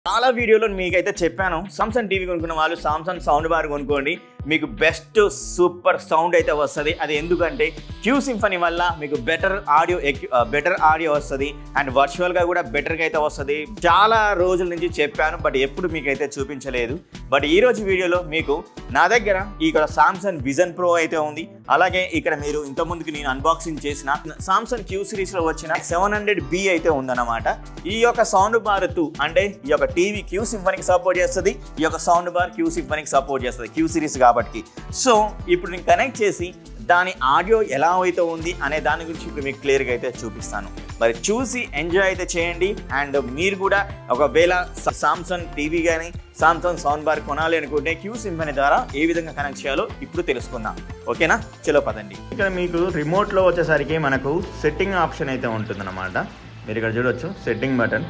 చాలా వీడియోలో మీకైతే చెప్పాను సామ్సంగ్ టీవీ కొనుక్కున్న వాళ్ళు సామ్సంగ్ సౌండ్ బార్ కొనుక్కోండి మీకు బెస్ట్ సూపర్ సౌండ్ అయితే వస్తుంది అది ఎందుకంటే క్యూ సింఫనీ వల్ల మీకు బెటర్ ఆడియో బెటర్ ఆడియో వస్తుంది అండ్ వర్చువల్గా కూడా బెటర్గా అయితే వస్తుంది చాలా రోజుల నుంచి చెప్పాను బట్ ఎప్పుడు మీకైతే చూపించలేదు బట్ ఈ రోజు వీడియోలో మీకు నా దగ్గర ఇక్కడ సామ్సంగ్ విజన్ ప్రో అయితే ఉంది అలాగే ఇక్కడ మీరు ఇంతకుముందుకి నేను అన్బాక్సింగ్ చేసిన సామ్సంగ్ క్యూ సిరీస్లో వచ్చిన సెవెన్ హండ్రెడ్ బి అయితే ఉందన్నమాట ఈ యొక్క సౌండ్ బార్ టూ అంటే ఈ యొక్క టీవీ క్యూ సింఫనీకి సపోర్ట్ చేస్తుంది ఈ యొక్క సౌండ్ బార్ క్యూ సింఫనీకి సపోర్ట్ చేస్తుంది క్యూ సిరీస్ కాబట్టి సో ఇప్పుడు నేను కనెక్ట్ చేసి దాని ఆడియో ఎలా అయితే ఉంది అనే దాని గురించి ఇప్పుడు మీకు క్లియర్గా అయితే చూపిస్తాను మరి చూసి ఎంజాయ్ అయితే చేయండి అండ్ మీరు కూడా ఒకవేళ సామ్సంగ్ టీవీ కానీ సామ్సంగ్ సౌండ్ బార్ కొనాలి అనుకుంటే క్యూ సింఫనీ ద్వారా ఏ విధంగా కనెక్ట్ చేయాలో ఇప్పుడు తెలుసుకుందాం ఓకేనా చలో పదండి ఇక్కడ మీకు రిమోట్లో వచ్చేసరికి మనకు సెట్టింగ్ ఆప్షన్ అయితే ఉంటుందన్నమాట మీరు ఇక్కడ చూడొచ్చు సెట్టింగ్ బటన్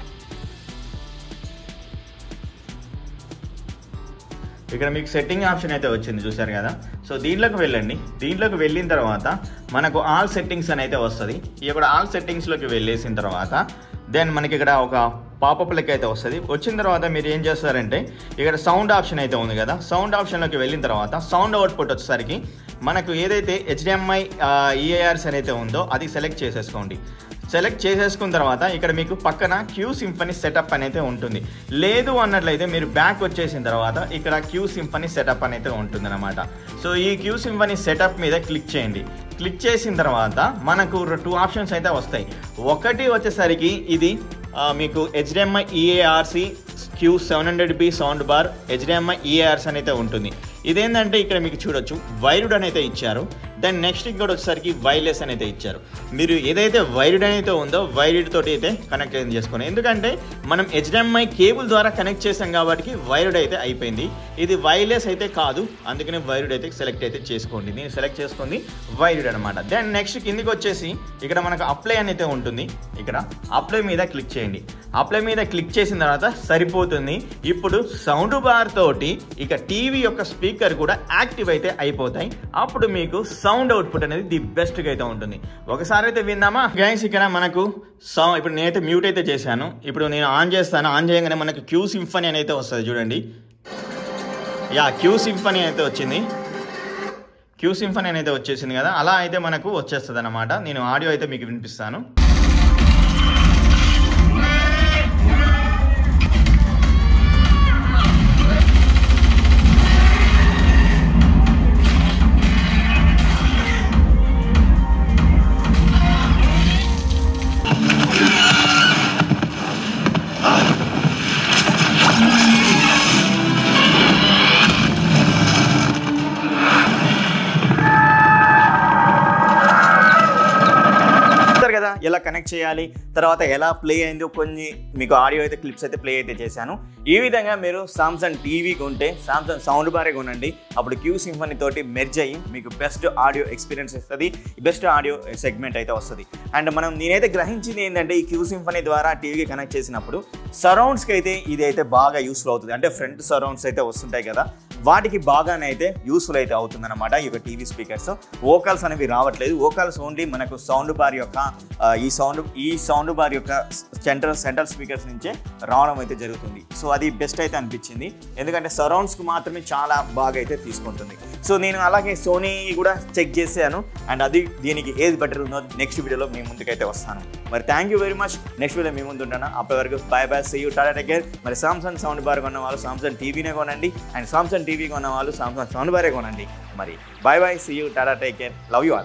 ఇక్కడ మీకు సెట్టింగ్ ఆప్షన్ అయితే వచ్చింది చూసారు కదా సో దీంట్లోకి వెళ్ళండి దీంట్లోకి వెళ్ళిన తర్వాత మనకు ఆల్ సెట్టింగ్స్ అని అయితే వస్తుంది ఇక్కడ ఆల్ సెట్టింగ్స్లోకి వెళ్ళేసిన తర్వాత దెన్ మనకి ఇక్కడ ఒక పాపప్ లెక్క అయితే వస్తుంది వచ్చిన తర్వాత మీరు ఏం చేస్తారంటే ఇక్కడ సౌండ్ ఆప్షన్ అయితే ఉంది కదా సౌండ్ ఆప్షన్లోకి వెళ్ళిన తర్వాత సౌండ్ అవుట్పుట్ వచ్చేసరికి మనకు ఏదైతే హెచ్డిఎంఐ ఈఏఆర్స్ అయితే ఉందో అది సెలెక్ట్ చేసేసుకోండి సెలెక్ట్ చేసేసుకున్న తర్వాత ఇక్కడ మీకు పక్కన క్యూ సింఫనీ సెటప్ అనేది ఉంటుంది లేదు అన్నట్లయితే మీరు బ్యాక్ వచ్చేసిన తర్వాత ఇక్కడ క్యూ సింఫనీ సెటప్ అనేది ఉంటుంది అనమాట సో ఈ క్యూ సింఫనీ సెటప్ మీద క్లిక్ చేయండి క్లిక్ చేసిన తర్వాత మనకు టూ ఆప్షన్స్ అయితే వస్తాయి ఒకటి వచ్చేసరికి ఇది ఆ, మీకు HDMI eARC Q seven hundred B sound bar HDMI eARC అని అయితే ఉంటుంది ఇదేంటంటే ఇక్కడ మీకు చూడొచ్చు వైరుడ్ అని అయితే ఇచ్చారు దెన్ నెక్స్ట్ ఇక్కడ వచ్చేసరికి వైర్లెస్ అని అయితే ఇచ్చారు మీరు ఏదైతే వైరుడ్ అయితే ఉందో వైరుడ్ తోటి అయితే కనెక్ట్ అయితే చేసుకోండి ఎందుకంటే మనం హెచ్డిఎంఐ కేబుల్ ద్వారా కనెక్ట్ చేసాం కాబట్టి వైరుడ్ అయితే అయిపోయింది ఇది వైర్లెస్ అయితే కాదు అందుకని వైరుడ్ అయితే సెలెక్ట్ అయితే చేసుకోండి నేను సెలెక్ట్ చేసుకుంది వైరుడ్ అనమాట దెన్ నెక్స్ట్ కిందికి వచ్చేసి ఇక్కడ మనకు అప్లై అని అయితే ఉంటుంది ఇక్కడ అప్లై మీద క్లిక్ చేయండి అప్లై మీద క్లిక్ చేసిన తర్వాత సరిపోతుంది ఇప్పుడు సౌండ్ బార్ తోటి ఇక టీవీ యొక్క స్పీకర్ కూడా యాక్టివ్ అయితే అయిపోతాయి అప్పుడు మీకు సౌండ్ అవుట్పుట్ అనేది ది బెస్ట్గా అయితే ఉంటుంది ఒకసారి అయితే విందామా గైస్ ఇక్కడ మనకు సౌ ఇప్పుడు నేనైతే మ్యూట్ అయితే చేశాను ఇప్పుడు నేను ఆన్ చేస్తాను ఆన్ చేయగానే మనకు క్యూ సింఫనీ అని అయితే వస్తుంది చూడండి యా క్యూ సింఫనీ అయితే వచ్చింది క్యూ సింఫనీ అనేది వచ్చేసింది కదా అలా అయితే మనకు వచ్చేస్తుంది అనమాట నేను ఆడియో అయితే మీకు వినిపిస్తాను చూస్తారు కదా ఎలా కనెక్ట్ చేయాలి తర్వాత ఎలా ప్లే అయిందో కొన్ని మీకు ఆడియో అయితే క్లిప్స్ అయితే ప్లే అయితే చేశాను ఈ విధంగా మీరు సామ్సంగ్ టీవీ కొంటే సామ్సంగ్ సౌండ్ బారే కొనండి అప్పుడు క్యూ సింఫనీ తోటి మెర్జ్ అయ్యి మీకు బెస్ట్ ఆడియో ఎక్స్పీరియన్స్ ఇస్తుంది బెస్ట్ ఆడియో సెగ్మెంట్ అయితే వస్తుంది అండ్ మనం నేనైతే గ్రహించింది ఏంటంటే ఈ క్యూ సింఫనీ ద్వారా టీవీకి కనెక్ట్ చేసినప్పుడు సరౌండ్స్కి అయితే ఇది అయితే బాగా యూస్ఫుల్ అవుతుంది అంటే ఫ్రంట్ సరౌండ్స్ అయితే వస్తుంటాయి కదా వాటికి బాగానే అయితే యూస్ఫుల్ అయితే అవుతుంది అనమాట ఈ యొక్క టీవీ స్పీకర్స్ ఓకాల్స్ అనేవి రావట్లేదు ఓకాల్స్ ఓన్లీ మనకు సౌండ్ బార్ యొక్క ఆ, ఈ సౌండ్ ఈ సౌండ్ బార్ యొక్క సెంట్రల్ సెంట్రల్ స్పీకర్స్ నుంచే రావడం అయితే జరుగుతుంది సో అది బెస్ట్ అయితే అనిపించింది ఎందుకంటే సరౌండ్స్కి మాత్రమే చాలా బాగా అయితే తీసుకుంటుంది సో నేను అలాగే సోనీ కూడా చెక్ చేశాను అండ్ అది దీనికి ఏది బెటర్ ఉందో నెక్స్ట్ వీడియోలో మీ ముందుకైతే వస్తాను మరి thank you very much next video మీ ముందు ఉంటాను అప్పటి వరకు bye bye see you tata దగ్గర మరి సామ్సంగ్ సౌండ్ బార్ కొన్న వాళ్ళు సామ్సంగ్ టీవీనే కొనండి అండ్ సామ్సంగ్ టీవీ కొన్న వాళ్ళు సామ్సంగ్ సౌండ్ బారే కొనండి మరి bye bye see you tata take care love you all